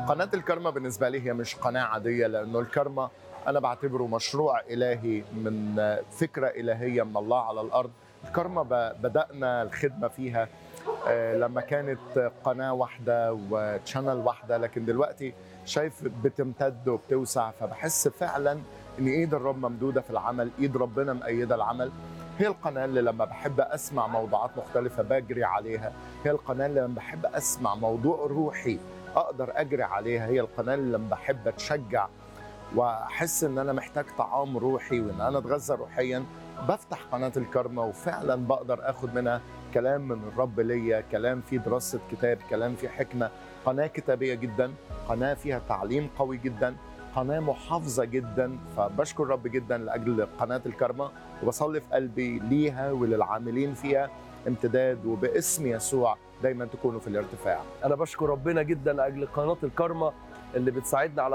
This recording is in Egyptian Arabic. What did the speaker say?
قناة الكرمة بالنسبة لي هي مش قناة عادية لأنه الكرمة أنا بعتبره مشروع إلهي من فكرة إلهية من الله على الأرض الكرمة ب- بدأنا الخدمة فيها آه، لما كانت قناة واحدة وتشانل واحدة لكن دلوقتي شايف بتمتد وبتوسع فبحس فعلا ان ايد الرب ممدودة في العمل ايد ربنا مأيدة العمل هي القناة اللي لما بحب أسمع موضوعات مختلفة بجري عليها هي القناة اللي لما بحب أسمع موضوع روحي أقدر أجري عليها هي القناة اللي لما بحب أتشجع وأحس إن أنا محتاج طعام روحي وإن أنا أتغذى روحيا بفتح قناة الكرمة وفعلا بقدر أخد منها كلام من الرب ليا كلام فيه دراسة كتاب كلام فيه حكمة قناة كتابية جدا قناة فيها تعليم قوي جدا قناة محافظة جدا فبشكر الرب جدا لأجل قناة الكرمة وبصلي في قلبي ليها وللعاملين فيها امتداد وباسم يسوع دايما تكونوا في الارتفاع انا بشكر ربنا جدا لاجل قناه الكارما اللي بتساعدنا على